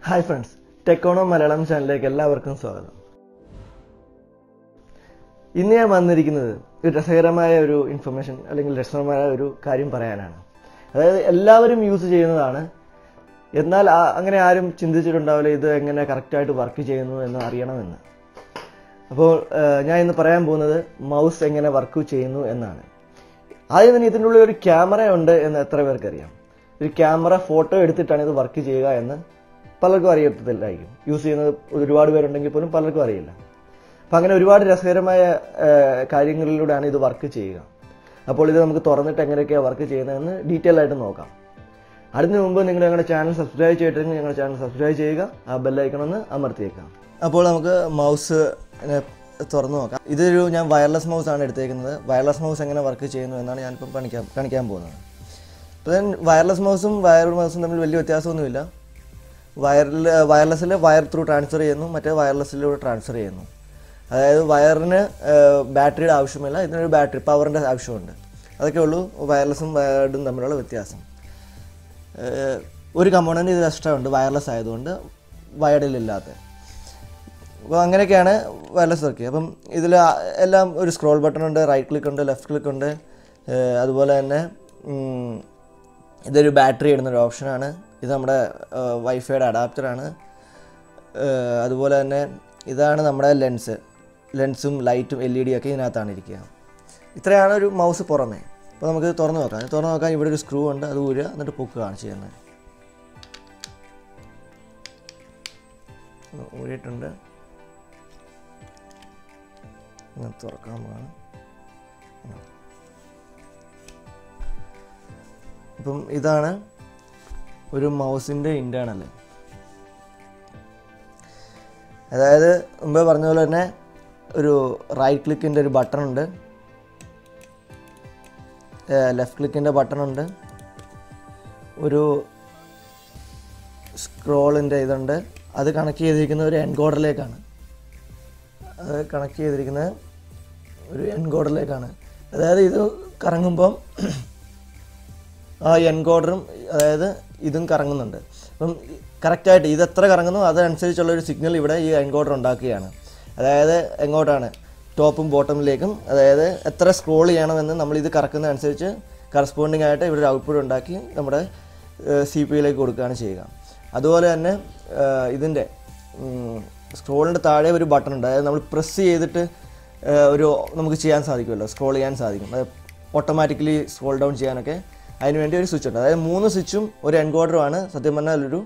hi friends ടെക്കോണോ Malayalam ചാനലിലേക്ക് എല്ലാവർക്കും സ്വാഗതം ഇന്ന് ഞാൻ വന്നിരിക്കുന്നത് ഒരു രസകരമായ ഒരു ഇൻഫർമേഷൻ അല്ലെങ്കിൽ രസകരമായ ഒരു കാര്യം പറയാനാണ് അതായത് എല്ലാവരും യൂസ് ചെയ്യുന്നതാണ് എന്നാൽ ആ- അങ്ങനെ ആരും ചിന്തിച്ചിട്ടുണ്ടാവില്ല ഇത് എങ്ങനെ കറക്റ്റായിട്ട് വർക്ക് ചെയ്യുന്നു എന്ന് അറിയണമെന്ന് അപ്പോൾ ഏഹ്, ഞാൻ ഇന്ന് പറയാൻ പോകുന്നത് മൗസ് എങ്ങനെ വർക്ക് ചെയ്യുന്നു എന്നാണ് ആദ്യം തന്നെ ഇതിൻ്റെ ഉള്ളിൽ ഒരു ക്യാമറ ഉണ്ട് എന്ന് എത്ര പേർക്ക് അറിയാം ഒരു ക്യാമറ ഫോട്ടോ എടുത്തിട്ടാണ് ഇത് വർക്ക് ചെയ്യുക എന്ന് പലർക്കും അറിയത്തില്ലായിരിക്കും യൂസ് ചെയ്യുന്നത് ഒരുപാട് പേരുണ്ടെങ്കിൽ പോലും പലർക്കും അറിയില്ല അപ്പം അങ്ങനെ ഒരുപാട് രസകരമായ ഏഹ്, കാര്യങ്ങളിലൂടെയാണ് ഇത് വർക്ക് ചെയ്യുക അപ്പോൾ ഇത് നമുക്ക് തുറന്നിട്ട് എങ്ങനെയൊക്കെയാണ് വർക്ക് ചെയ്യുന്നതെന്ന് ഡീറ്റെയിൽ ആയിട്ട് നോക്കാം അതിന് മുമ്പ് നിങ്ങൾ ഞങ്ങളുടെ ചാനൽ സബ്സ്ക്രൈബ് ചെയ്തിട്ടുണ്ടെങ്കിൽ ഞങ്ങളുടെ ചാനൽ സബ്സ്ക്രൈബ് ചെയ്യുക ആ ബെല്ലൈക്കൺ ഒന്ന് അമർത്തിയേക്കാം അപ്പോൾ നമുക്ക് മൗസ് തുറന്നു നോക്കാം ഇതൊരു ഞാൻ വയർലെസ് മൗസ് ആണ് എടുത്തേക്കുന്നത് വയർലെസ് മൗസ് എങ്ങനെ വർക്ക് ചെയ്യുന്നു എന്നാണ് ഞാനിപ്പം കാണിക്കാൻ കാണിക്കാൻ പോകുന്നത് അപ്പോൾ then വയർലെസ് മൗസും വയർ മൗസും തമ്മിൽ വലിയ വ്യത്യാസമൊന്നുമില്ല വയറിൽ വയർലെസ്സിൽ വയർ ത്രൂ ട്രാൻസ്ഫർ ചെയ്യുന്നു മറ്റേ വയർലെസ്സിലൂടെ ട്രാൻസ്ഫർ ചെയ്യുന്നു അതായത് വയറിന് ബാറ്ററിയുടെ ആവശ്യമില്ല ഇതിനൊരു ബാറ്ററി പവറിൻ്റെ ആവശ്യമുണ്ട് അതൊക്കെ ഉള്ളൂ വയർലെസ്സും വയർഡും തമ്മിലുള്ള വ്യത്യാസം ഏഹ് ഒരു കമ്പോണൻറ്റ് ഇത് എക്സ്ട്രാ ഉണ്ട് വയർലെസ് ആയതുകൊണ്ട് വയർഡിലില്ലാത്ത അപ്പോൾ അങ്ങനെയൊക്കെയാണ് വയർലെസ് വർക്ക് അപ്പം ഇതിൽ എല്ലാം ഒരു സ്ക്രോൾ ബട്ടൺ ഉണ്ട് റൈറ്റ് ക്ലിക്ക് ഉണ്ട് ലെഫ്റ്റ് ക്ലിക്ക് ഉണ്ട് ഏഹ് അതുപോലെ തന്നെ ഉം, ഇതൊരു ബാറ്ററി ഇടുന്നൊരു ഓപ്ഷനാണ് ഇത് നമ്മുടെ വൈഫൈയുടെ അഡാപ്റ്ററാണ് അതുപോലെ തന്നെ ഇതാണ് നമ്മുടെ ലെൻസ് ലെൻസും ലൈറ്റും എൽ ഇ ഡി ഒക്കെ ഇതിനകത്താണ് ഇരിക്കുക ഇത്രയാണ് ഒരു മൗസ് പുറമേ അപ്പോൾ നമുക്ക് തുറന്ന് നോക്കാം ഇത് തുറന്ന് നോക്കാൻ ഇവിടെ ഒരു സ്ക്രൂ ഉണ്ട് അത് ഊരുക എന്നിട്ട് പൊക്കുകയാണ് ചെയ്യുന്നത് ഊരിയിട്ടുണ്ട് ഇങ്ങനെ തുറക്കാൻ പോവാണ് അപ്പം ഇതാണ് ഒരു മൗസിൻ്റെ ഇൻറ്റേർണൽ അതായത് മുമ്പേ പറഞ്ഞ പോലെ തന്നെ ഒരു റൈറ്റ് ക്ലിക്കിൻ്റെ ഒരു ബട്ടൺ ഉണ്ട് ലെഫ്റ്റ് ക്ലിക്കിൻ്റെ ബട്ടൺ ഉണ്ട് ഒരു സ്ക്രോളിൻ്റെ ഇതുണ്ട് അത് കണക്ട് ചെയ്തിരിക്കുന്ന ഒരു എൻകോഡറിലേക്കാണ് അത് കണക്ട് ചെയ്തിരിക്കുന്നത് ഒരു എൻകോഡറിലേക്കാണ് അതായത് ഇത് കറങ്ങുമ്പം ആ എൻകോഡറും അതായത് ഇതും കറങ്ങുന്നുണ്ട് അപ്പം കറക്റ്റായിട്ട് ഇത് എത്ര കറങ്ങുന്നു അതനുസരിച്ചുള്ള ഒരു സിഗ്നൽ ഇവിടെ ഈ എൻകോഡർ ഉണ്ടാക്കുകയാണ് അതായത് എങ്ങോട്ടാണ് ടോപ്പും ബോട്ടമിലേക്കും അതായത് എത്ര സ്ക്രോൾ ചെയ്യണമെന്ന് നമ്മൾ ഇത് കറക്കുന്നതനുസരിച്ച് കറസ്പോണ്ടിങ് ആയിട്ട് ഇവിടെ ഒരു ഔട്ട്പുട്ട് ഉണ്ടാക്കി നമ്മുടെ സി പി യിലേക്ക് കൊടുക്കുകയാണ് ചെയ്യുക അതുപോലെ തന്നെ ഇതിൻ്റെ സ്ക്രോളിൻ്റെ താഴെ ഒരു ബട്ടൺ ഉണ്ട് അതായത് നമ്മൾ പ്രസ് ചെയ്തിട്ട് ഏഹ്, ഒരു നമുക്ക് ചെയ്യാൻ സാധിക്കുമല്ലോ സ്ക്രോൾ ചെയ്യാൻ സാധിക്കും അത് ഓട്ടോമാറ്റിക്കലി സ്ക്രോൾ ഡൗൺ ചെയ്യാനൊക്കെ അതിന് വേണ്ടി ഒരു സ്വിച്ച് ഉണ്ട് അതായത് മൂന്ന് സ്വിച്ചും ഒരു എൻകോഡറുമാണ് സത്യം പറഞ്ഞാൽ ഒരു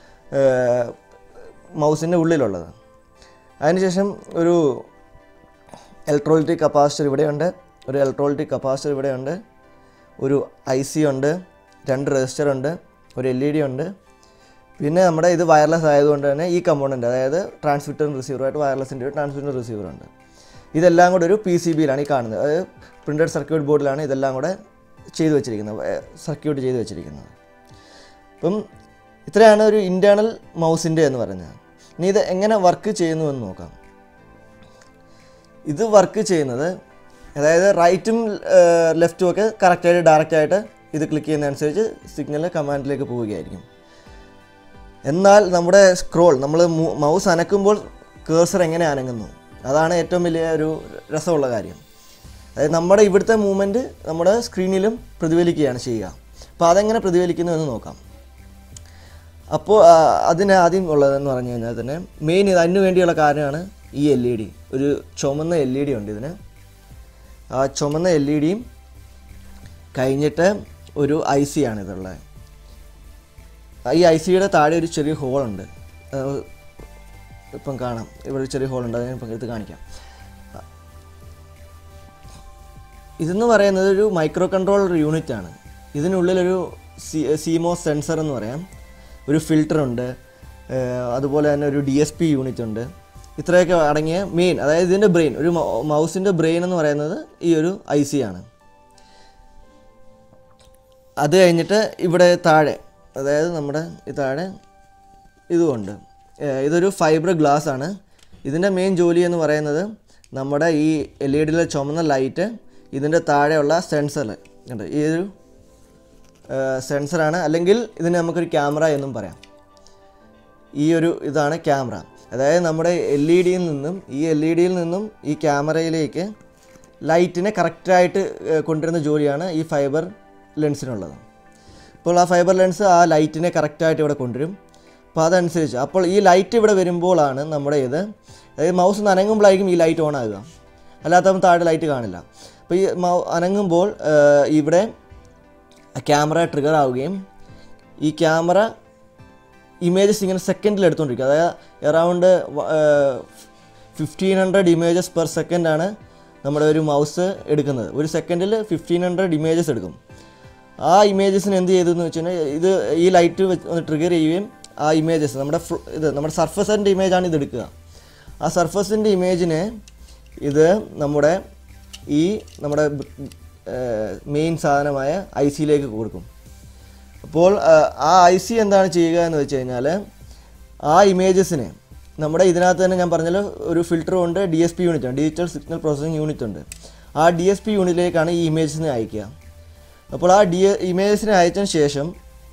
മൗസിൻ്റെ ഉള്ളിലുള്ളത് അതിനുശേഷം ഒരു ഇലക്ട്രോളിറ്റിക് കപ്പാസിറ്റർ ഇവിടെയുണ്ട് ഒരു ഇലക്ട്രോളിറ്റിക് കപ്പാസിറ്റർ ഇവിടെയുണ്ട് ഒരു ഐ സി ഉണ്ട് രണ്ട് റെജിസ്റ്റർ ഉണ്ട് ഒരു എൽ ഇ ഡി ഉണ്ട് പിന്നെ നമ്മുടെ ഇത് വയർലെസ് ആയതുകൊണ്ട് തന്നെ ഈ കമ്പോണൻ്റ് അതായത് ട്രാൻസ്മിറ്റർ റിസീവറായിട്ട് വയർലെസ്സിൻ്റെ ഒരു ട്രാൻസ്മിറ്റർ റിസീവർ ഉണ്ട് ഇതെല്ലാം കൂടെ ഒരു പി സി ബിയിലാണ് ഈ കാണുന്നത് അതായത് പ്രിൻറ്റഡ് സർക്യൂട്ട് ബോർഡിലാണ് ഇതെല്ലാം കൂടെ ചെയ്തു വെച്ചിരിക്കുന്നത് സർക്യൂട്ട് ചെയ്ത് വെച്ചിരിക്കുന്നത് അപ്പം ഇത്രയാണ് ഒരു ഇൻറ്റേർണൽ മൗസിൻ്റെ എന്ന് പറയുന്നത് ഇനി ഇത് എങ്ങനെ വർക്ക് ചെയ്യുന്നു എന്ന് നോക്കാം ഇത് വർക്ക് ചെയ്യുന്നത് അതായത് റൈറ്റും ലെഫ്റ്റും ഒക്കെ കറക്റ്റായിട്ട് ഡയറക്റ്റായിട്ട് ഇത് ക്ലിക്ക് ചെയ്യുന്നതനുസരിച്ച് സിഗ്നൽ കമാൻഡിലേക്ക് പോവുകയായിരിക്കും എന്നാൽ നമ്മുടെ സ്ക്രോൾ നമ്മൾ മൗസ് അനക്കുമ്പോൾ കേഴ്സർ എങ്ങനെ അനങ്ങുന്നു അതാണ് ഏറ്റവും വലിയ ഒരു രസമുള്ള കാര്യം അതായത് നമ്മുടെ ഇവിടുത്തെ മൂവ്മെൻറ്റ് നമ്മുടെ സ്ക്രീനിലും പ്രതിഫലിക്കുകയാണ് ചെയ്യുക അപ്പോൾ അതെങ്ങനെ പ്രതിഫലിക്കുന്നു എന്ന് നോക്കാം അപ്പോൾ ആ, അതിന് ആദ്യം ഉള്ളതെന്ന് പറഞ്ഞു കഴിഞ്ഞാൽ തന്നെ മെയിൻ ഇത് അതിന് വേണ്ടിയുള്ള കാര്യമാണ് ഈ എൽ ഇ ഡി ഒരു ചുമന്ന എൽ ഇ ഡി ഉണ്ട് ഇതിന് ആ ചുമന്ന എൽ ഇ ഡിയും കഴിഞ്ഞിട്ട് ഒരു ഐ സി ആണ് ഇതുള്ളത് ഈ ഐ സിയുടെ താഴെ ഒരു ചെറിയ ഹോളുണ്ട് ഇപ്പം കാണാം ഇവിടെ ഒരു ചെറിയ ഹോളുണ്ട് അതിന് ഇപ്പം എടുത്ത് കാണിക്കാം ഇതെന്ന് പറയുന്നത് ഒരു മൈക്രോ കൺട്രോളർ യൂണിറ്റ് ആണ് ഇതിനുള്ളിലൊരു സി സിമോസ് സെൻസർ എന്ന് പറയാം ഒരു ഫിൽറ്റർ ഉണ്ട് ഏഹ് അതുപോലെ തന്നെ ഒരു ഡി എസ് പി യൂണിറ്റ് ഉണ്ട് ഇത്രയൊക്കെ അടങ്ങിയ മെയിൻ അതായത് ഇതിൻ്റെ ബ്രെയിൻ ഒരു മൗസിൻ്റെ ബ്രെയിൻ എന്ന് പറയുന്നത് ഈ ഒരു ഐ സി ആണ് അത് കഴിഞ്ഞിട്ട് ഇവിടെ താഴെ അതായത് നമ്മുടെ ഈ താഴെ ഇതുമുണ്ട് ഏഹ് ഇതൊരു ഫൈബർ ഗ്ലാസ് ആണ് ഇതിൻ്റെ മെയിൻ ജോലി എന്ന് പറയുന്നത് നമ്മുടെ ഈ എൽ ഇ ഡിയിലെ ചുമന്ന ലൈറ്റ് ഇതിൻ്റെ താഴെയുള്ള സെൻസർ ഉണ്ട് ഈ ഒരു സെൻസറാണ് അല്ലെങ്കിൽ ഇതിന് നമുക്കൊരു ക്യാമറ എന്നും പറയാം ഈ ഒരു ഇതാണ് ക്യാമറ അതായത് നമ്മുടെ എൽ ഇ ഡിയിൽ നിന്നും ഈ എൽ ഇ ഡിയിൽ നിന്നും ഈ ക്യാമറയിലേക്ക് ലൈറ്റിനെ കറക്റ്റായിട്ട് കൊണ്ടുവരുന്ന ജോലിയാണ് ഈ ഫൈബർ ലെൻസിനുള്ളത് അപ്പോൾ ആ ഫൈബർ ലെൻസ് ആ ലൈറ്റിനെ കറക്റ്റായിട്ട് ഇവിടെ കൊണ്ടുവരും അപ്പോൾ അതനുസരിച്ച് അപ്പോൾ ഈ ലൈറ്റ് ഇവിടെ വരുമ്പോഴാണ് നമ്മുടെ ഇത് അതായത് മൗസ് നനങ്ങുമ്പോഴായിരിക്കും ഈ ലൈറ്റ് ഓൺ ആകുക അല്ലാത്തപ്പോൾ താഴെ ലൈറ്റ് കാണില്ല അപ്പോൾ ഈ മൗ അനങ്ങുമ്പോൾ ആ, ഇവിടെ ക്യാമറ ട്രിഗർ ആവുകയും ഈ ക്യാമറ ഇമേജസ് ഇങ്ങനെ സെക്കൻഡിൽ എടുത്തുകൊണ്ടിരിക്കും അതായത് around fifteen hundred images per സെക്കൻഡാണ് നമ്മുടെ ഒരു മൗസ് എടുക്കുന്നത് ഒരു സെക്കൻഡിൽ ഫിഫ്റ്റീൻ ഹൺഡ്രഡ് ഇമേജസ് എടുക്കും ആ ഇമേജസിന് എന്ത് ചെയ്തു എന്ന് വെച്ച് കഴിഞ്ഞാൽ ഇത് ഈ ലൈറ്റ് ഒന്ന് ട്രിഗർ ചെയ്യുകയും ആ ഇമേജസ് നമ്മുടെ ഫ്ര- ഇത് നമ്മുടെ സർഫസിൻ്റെ ഇമേജാണ് ഇത് എടുക്കുക ആ സർഫസിൻ്റെ ഇമേജിനെ ഇത് നമ്മുടെ ഈ നമ്മുടെ മെയിൻ സാധനമായ ഐ സിയിലേക്ക് കൊടുക്കും അപ്പോൾ ആ, ആ ഐ സി എന്താണ് ചെയ്യുക എന്ന് വെച്ച് കഴിഞ്ഞാൽ ആ ഇമേജസിനെ നമ്മുടെ ഇതിനകത്ത് തന്നെ ഞാൻ പറഞ്ഞല്ലോ ഒരു ഫിൽറ്റർ ഉണ്ട് ഡി എസ് പി യൂണിറ്റ് ഉണ്ട് ഡിജിറ്റൽ സിഗ്നൽ പ്രോസസ്സിംഗ് യൂണിറ്റ് ഉണ്ട് ആ ഡി എസ് പി യൂണിറ്റിലേക്കാണ് ഈ ഇമേജസിനെ അയക്കുക അപ്പോൾ ആ ഡി ഇമേജസിനെ അയച്ചതിന് ശേഷം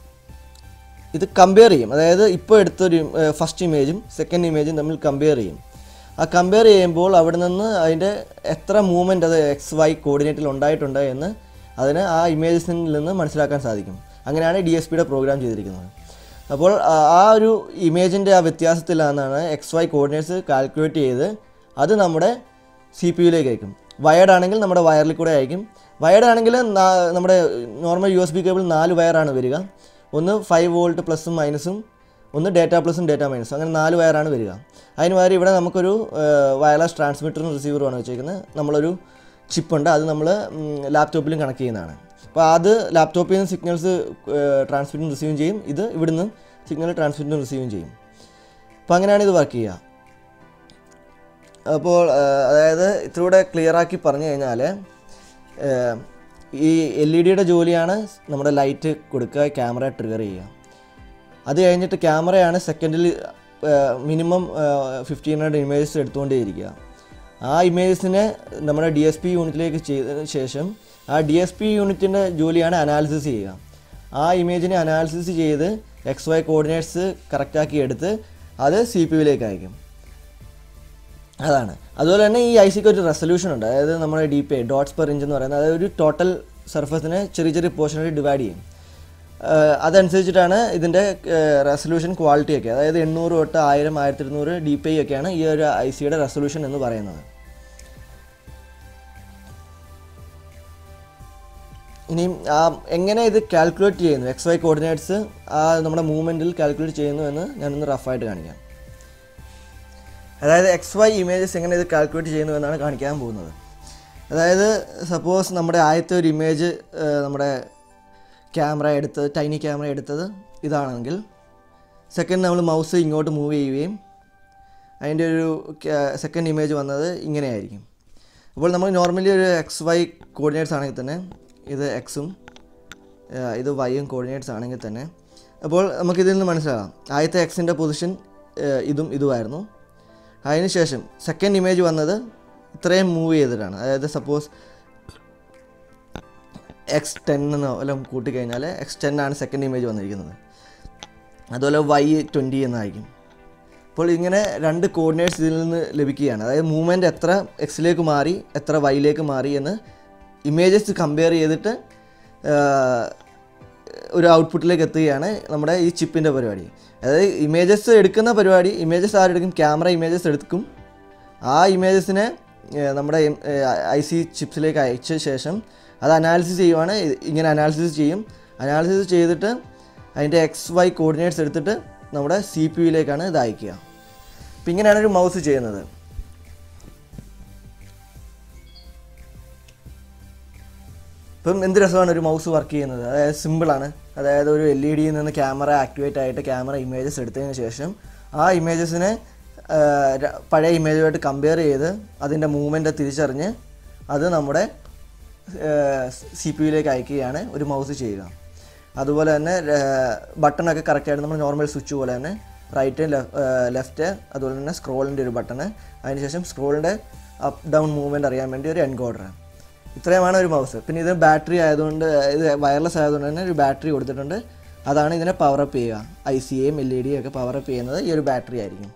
ഇത് കമ്പയർ ചെയ്യും അതായത് ഇപ്പോൾ എടുത്തൊരു ഫസ്റ്റ് ഇമേജും സെക്കൻഡ് ഇമേജും തമ്മിൽ കമ്പയർ ചെയ്യും ആ കമ്പയർ ചെയ്യുമ്പോൾ അവിടെ നിന്ന് അതിൻ്റെ എത്ര മൂവ്മെൻറ്റ് അത് എക്സ് വൈ കോർഡിനേറ്റിൽ ഉണ്ടായിട്ടുണ്ട് എന്ന് അതിന് ആ ഇമേജസിൽ നിന്ന് മനസ്സിലാക്കാൻ സാധിക്കും അങ്ങനെയാണ് ഡി എസ് പിയുടെ പ്രോഗ്രാം ചെയ്തിരിക്കുന്നത് അപ്പോൾ ആ- ആ ഒരു ഇമേജിൻ്റെ ആ വ്യത്യാസത്തിലാണ് എക്സ് വൈ കോർഡിനേറ്റ്സ് കാൽക്കുലേറ്റ് ചെയ്ത് അത് നമ്മുടെ സി പി യുയിലേക്ക് അയക്കും വയർഡ് ആണെങ്കിൽ നമ്മുടെ വയറിൽ കൂടെ അയക്കും വയർഡ് ആണെങ്കിൽ നാ- നമ്മുടെ normal U S B cable നാല് വയറാണ് വരിക ഒന്ന് ഫൈവ് വോൾട്ട് പ്ലസും മൈനസും ഒന്ന് ഡേറ്റ പ്ലസും ഡേറ്റ മൈനസും അങ്ങനെ നാല് വയറാണ് വരിക അതിന് പകരം ഇവിടെ നമുക്കൊരു വയർലെസ് ട്രാൻസ്മിറ്ററും റിസീവറുമാണ് വെച്ചേക്കുന്നത് നമ്മളൊരു ചിപ്പുണ്ട് അത് നമ്മൾ ലാപ്ടോപ്പിലും കണക്ട് ചെയ്യുന്നതാണ് അപ്പോൾ അത് ലാപ്ടോപ്പിൽ നിന്ന് സിഗ്നൽസ് ട്രാൻസ്മിറ്റും റിസീവും ചെയ്യും ഇത് ഇവിടുന്ന് സിഗ്നൽ ട്രാൻസ്മിറ്റും റിസീവും ചെയ്യും അപ്പോൾ അങ്ങനെയാണ് ഇത് വർക്ക് ചെയ്യുക അപ്പോൾ ആ, അതായത് ഇത്തിലൂടെ ക്ലിയർ ആക്കി പറഞ്ഞു കഴിഞ്ഞാൽ ഈ എൽ ഇ ഡിയുടെ ജോലിയാണ് നമ്മുടെ ലൈറ്റ് കൊടുക്കുക ക്യാമറ ട്രിഗർ ചെയ്യുക അത് കഴിഞ്ഞിട്ട് ക്യാമറയാണ് സെക്കൻഡിൽ മിനിമം ഫിഫ്റ്റീൻ ഹൺഡ്രഡ് ഇമേജസ് എടുത്തുകൊണ്ടേയിരിക്കുക ആ ഇമേജസിനെ നമ്മുടെ ഡി എസ് പി യൂണിറ്റിലേക്ക് ചെയ്തതിന് ശേഷം ആ ഡി എസ് പി യൂണിറ്റിൻ്റെ ജോലിയാണ് അനാലിസിസ് ചെയ്യുക ആ ഇമേജിനെ അനാലിസിസ് ചെയ്ത് എക്സ് വൈ കോർഡിനേറ്റ്സ് കറക്റ്റാക്കി എടുത്ത് അത് സി പി യുവിലേക്ക് അയക്കും അതാണ് അതുപോലെ തന്നെ ഈ ഐ സിക്ക് ഒരു റെസൊല്യൂഷൻ ഉണ്ട് അതായത് നമ്മുടെ D P I dots per inch എന്ന് പറയുന്നത് അതായത് ഒരു ടോട്ടൽ സർഫസിനെ ചെറിയ ചെറിയ പോർഷനായിട്ട് ഡിവൈഡ് ചെയ്യും ആഹ് അതനുസരിച്ചിട്ടാണ് ഇതിൻ്റെ റെസൊല്യൂഷൻ ക്വാളിറ്റി ഒക്കെ അതായത് എണ്ണൂറ് തൊട്ട് ആയിരം ആയിരത്തി ഇരുന്നൂറ് ഡി പി ഐ ഒക്കെയാണ് ഈ ഒരു ഐ സിയുടെ റെസൊല്യൂഷൻ എന്ന് പറയുന്നത് ഇനി ആ എങ്ങനെ ഇത് കാൽക്കുലേറ്റ് ചെയ്യുന്നു എക്സ് വൈ കോർഡിനേറ്റ്സ് ആ നമ്മുടെ മൂവ്മെൻറ്റിൽ കാൽക്കുലേറ്റ് ചെയ്യുന്നു എന്ന് ഞാനൊന്ന് റഫായിട്ട് കാണിക്കാം അതായത് എക്സ് വൈ ഇമേജസ് എങ്ങനെ ഇത് കാൽക്കുലേറ്റ് ചെയ്യുന്നു എന്നാണ് കാണിക്കാൻ പോകുന്നത് അതായത് സപ്പോസ് നമ്മുടെ ആദ്യത്തെ ഒരു ഇമേജ് നമ്മുടെ ക്യാമറ എടുത്തത് ടൈനി ക്യാമറ എടുത്തത് ഇതാണെങ്കിൽ സെക്കൻഡ് നമ്മൾ മൗസ് ഇങ്ങോട്ട് മൂവ് ചെയ്യുകയും അതിൻ്റെ ഒരു സെക്കൻഡ് ഇമേജ് വന്നത് ഇങ്ങനെയായിരിക്കും അപ്പോൾ നമ്മൾ നോർമലി ഒരു എക്സ് വൈ കോർഡിനേറ്റ്സ് ആണെങ്കിൽ തന്നെ ഇത് എക്സും ഇത് വൈയും കോർഡിനേറ്റ്സ് ആണെങ്കിൽ തന്നെ അപ്പോൾ നമുക്കിതിൽ നിന്ന് മനസ്സിലാകാം ആദ്യത്തെ എക്സിൻ്റെ പൊസിഷൻ ഇതും ഇതുമായിരുന്നു അതിനുശേഷം സെക്കൻഡ് ഇമേജ് വന്നത് ഇത്രയും മൂവ് ചെയ്തിട്ടാണ് അതായത് സപ്പോസ് എക്സ് ടെൻ എന്നോ എല്ലാം കൂട്ടിക്കഴിഞ്ഞാൽ എക്സ് ടെൻ ആണ് സെക്കൻഡ് ഇമേജ് വന്നിരിക്കുന്നത് അതുപോലെ വൈ ട്വൻറ്റി എന്നായിരിക്കും അപ്പോൾ ഇങ്ങനെ രണ്ട് കോർഡിനേറ്റ്സ് ഇതിൽ നിന്ന് ലഭിക്കുകയാണ് അതായത് മൂവ്മെൻറ്റ് എത്ര എക്സിലേക്ക് മാറി എത്ര വൈയിലേക്ക് മാറി എന്ന് ഇമേജസ് കമ്പയർ ചെയ്തിട്ട് ആഹ്, ഒരു ഔട്ട്പുട്ടിലേക്ക് എത്തുകയാണ് നമ്മുടെ ഈ ചിപ്പിൻ്റെ പരിപാടി അതായത് ഇമേജസ് എടുക്കുന്ന പരിപാടി ഇമേജസ് ആരെടുക്കും ക്യാമറ ഇമേജസ് എടുക്കും ആ ഇമേജസിനെ നമ്മുടെ ഐ സി ചിപ്സിലേക്ക് അയച്ച ശേഷം അത് അനാലിസിസ് ചെയ്യുവാണ് ഇത് ഇങ്ങനെ അനാലിസിസ് ചെയ്യും അനാലിസിസ് ചെയ്തിട്ട് അതിൻ്റെ എക്സ് വൈ കോർഡിനേറ്റ്സ് എടുത്തിട്ട് നമ്മുടെ സി പി യുയിലേക്കാണ് ഇത് അയക്കുക അപ്പം ഇങ്ങനെയാണ് ഒരു മൗസ് ചെയ്യുന്നത് ഇപ്പം എന്ത് രസമാണ് ഒരു മൗസ് വർക്ക് ചെയ്യുന്നത് അതായത് സിമ്പിളാണ് അതായത് ഒരു എൽ ഇ ഡിയിൽ നിന്ന് ക്യാമറ ആക്ടിവേറ്റ് ആയിട്ട് ക്യാമറ ഇമേജസ് എടുത്തതിന് ശേഷം ആ ഇമേജസിനെ പഴയ ഇമേജുമായിട്ട് കമ്പയർ ചെയ്ത് അതിൻ്റെ മൂവ്മെൻറ്റ് തിരിച്ചറിഞ്ഞ് അത് നമ്മുടെ സി പി യുയിലേക്ക് അയക്കുകയാണ് ഒരു മൗസ് ചെയ്യുക അതുപോലെ തന്നെ ബട്ടണൊക്കെ കറക്റ്റായിട്ട് നമ്മൾ നോർമൽ സ്വിച്ച് പോലെ തന്നെ റൈറ്റ് ലെഫ്റ്റ് അതുപോലെ തന്നെ സ്ക്രോളിൻ്റെ ഒരു ബട്ടണ് അതിനുശേഷം സ്ക്രോളിൻ്റെ അപ്പ് ഡൗൺ മൂവ്മെൻറ്റ് അറിയാൻ വേണ്ടി ഒരു എൻകോഡർ ഇത്രയുമാണ് ഒരു മൗസ് പിന്നെ ഇത് ബാറ്ററി ആയതുകൊണ്ട് ഇത് വയർലെസ് ആയതുകൊണ്ട് തന്നെ ഒരു ബാറ്ററി കൊടുത്തിട്ടുണ്ട് അതാണ് ഇതിനെ പവറപ്പ് ചെയ്യുക ഐ സി എയും എൽ ഇ ഡിയും ഒക്കെ പവറപ്പ് ചെയ്യുന്നത് ഈ ഒരു ബാറ്ററി ആയിരിക്കും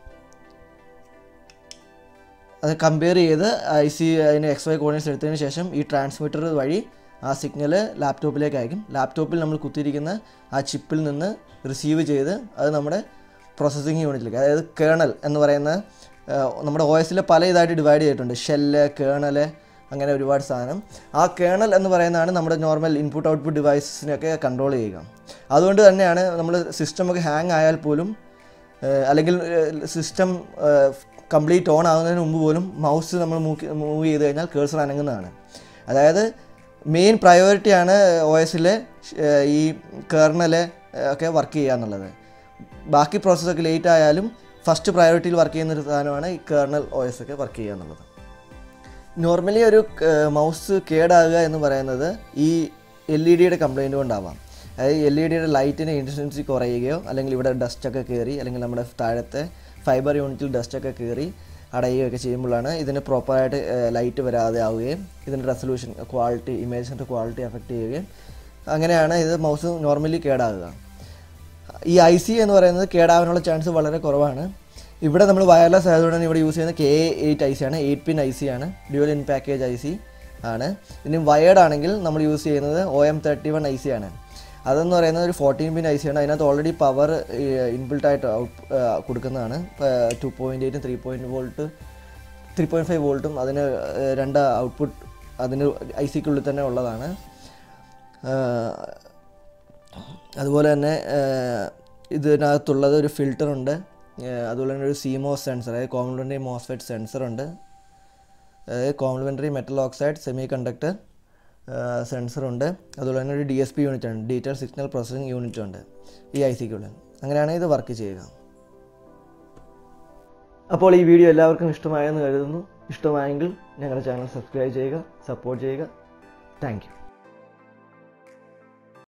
അത് കമ്പയർ ചെയ്ത് ഐ സി അതിന് എക്സ് വൈ കോർഡിനേറ്റ്സ് എടുത്തതിന് ശേഷം ഈ ട്രാൻസ്മിറ്റർ വഴി ആ സിഗ്നൽ ലാപ്ടോപ്പിലേക്ക് അയക്കും ലാപ്ടോപ്പിൽ നമ്മൾ കുത്തിയിരിക്കുന്ന ആ ചിപ്പിൽ നിന്ന് റിസീവ് ചെയ്ത് അത് നമ്മുടെ പ്രോസസ്സിങ് യൂണിറ്റിലേക്ക് അതായത് കേണൽ എന്ന് പറയുന്ന ആ, നമ്മുടെ ഒ എസിൽ പല ഇതായിട്ട് ഡിവൈഡ് ചെയ്തിട്ടുണ്ട് ഷെല്ല് കേണല് അങ്ങനെ ഒരുപാട് സാധനം ആ കേണൽ എന്ന് പറയുന്നതാണ് നമ്മുടെ നോർമൽ ഇൻപുട്ട് ഔട്ട്പുട്ട് ഡിവൈസസിനെയൊക്കെ കൺട്രോൾ ചെയ്യുക അതുകൊണ്ട് തന്നെയാണ് നമ്മൾ സിസ്റ്റമൊക്കെ ഹാങ് ആയാൽ പോലും ഏഹ് അല്ലെങ്കിൽ സിസ്റ്റം കംപ്ലീറ്റ് ഓൺ ആകുന്നതിന് മുമ്പ് പോലും മൗസ് നമ്മൾ മൂവ് ചെയ്ത് കഴിഞ്ഞാൽ കേഴ്സർ അനങ്ങുന്നതാണ് അതായത് മെയിൻ പ്രയോറിറ്റിയാണ് ഒ എസിലെ ഈ കേർണല് ഒക്കെ വർക്ക് ചെയ്യുക എന്നുള്ളത് ബാക്കി പ്രോസസ്സൊക്കെ ലേറ്റ് ആയാലും ഫസ്റ്റ് പ്രയോറിറ്റിയിൽ വർക്ക് ചെയ്യുന്ന ഒരു സാധനമാണ് ഈ കേർണൽ ഒ എസ് ഒക്കെ വർക്ക് ചെയ്യുക എന്നുള്ളത് നോർമലി ഒരു മൗസ് കേടാകുക എന്ന് പറയുന്നത് ഈ എൽ ഇ ഡിയുടെ കംപ്ലൈൻറ്റ് കൊണ്ടാവാം അതായത് എൽ ഇ ഡിയുടെ ലൈറ്റിൻ്റെ ഇൻറ്റൻസിറ്റി കുറയുകയോ അല്ലെങ്കിൽ ഇവിടെ ഡസ്റ്റൊക്കെ കയറി അല്ലെങ്കിൽ നമ്മുടെ താഴത്തെ ഫൈബർ യൂണിറ്റിൽ ഡസ്റ്റൊക്കെ കയറി അടയുകയൊക്കെ ചെയ്യുമ്പോഴാണ് ഇതിന് പ്രോപ്പറായിട്ട് ലൈറ്റ് വരാതെ ആവുകയും ഇതിൻ്റെ റെസൊല്യൂഷൻ ക്വാളിറ്റി ഇമേജിൻ്റെ ക്വാളിറ്റി എഫക്റ്റ് ചെയ്യുകയും അങ്ങനെയാണ് ഇത് മൗസ് നോർമലി കേടാകുക ഈ ഐ സി എന്ന് പറയുന്നത് കേടാവാനുള്ള ചാൻസ് വളരെ കുറവാണ് ഇവിടെ നമ്മൾ വയർലെസ് ആയതുകൊണ്ട് ഇവിടെ യൂസ് ചെയ്യുന്നത് കെ എയ്റ്റ് ഐ സി ആണ് എയ്റ്റ് പിൻ ഐ സി ആണ് dual in package I C ആണ് ഇനി വയേർഡ് ആണെങ്കിൽ നമ്മൾ യൂസ് ചെയ്യുന്നത് O M thirty one I C ആണ് അതെന്ന് പറയുന്നത് ഒരു ഫോർട്ടീൻ പിൻ ഐ സി ആണ് അതിനകത്ത് ഓൾറെഡി പവർ ഇൻബിൽട്ട് ആയിട്ട് ഔട്ട് കൊടുക്കുന്നതാണ് ടു പോയിൻറ്റ് എയ്റ്റും three point volt three point five വോൾട്ടും അതിന് ഏഹ്, രണ്ട് ഔട്ട്പുട്ട് അതിന് ഐ സിക്കുള്ളിൽ തന്നെ ഉള്ളതാണ് ഏഹ്, അതുപോലെ തന്നെ ഏഹ്, ഇതിനകത്തുള്ളത് ഒരു ഫിൽറ്റർ ഉണ്ട് ഏഹ്, അതുപോലെ തന്നെ ഒരു സീമോസ് സെൻസർ അതായത് കോംപ്ലിമെൻ്ററി മോസ്ഫെറ്റ് സെൻസർ ഉണ്ട് അതായത് complementary metal oxide semiconductor sensor ഉണ്ട് അതുപോലെ തന്നെ ഒരു ഡി എസ് പി യൂണിറ്റ് ഉണ്ട് ഡീറ്റെയിൽ സിഗ്നൽ പ്രോസസ്സിംഗ് യൂണിറ്റ് ഉണ്ട് ഈ ഐ സിക്കുള്ളിൽ അങ്ങനെയാണ് ഇത് വർക്ക് ചെയ്യുക അപ്പോൾ ഈ വീഡിയോ എല്ലാവർക്കും ഇഷ്ടമായെന്ന് കരുതുന്നു ഇഷ്ടമായെങ്കിൽ ഞങ്ങളുടെ ചാനൽ സബ്സ്ക്രൈബ് ചെയ്യുക സപ്പോർട്ട് ചെയ്യുക താങ്ക് യു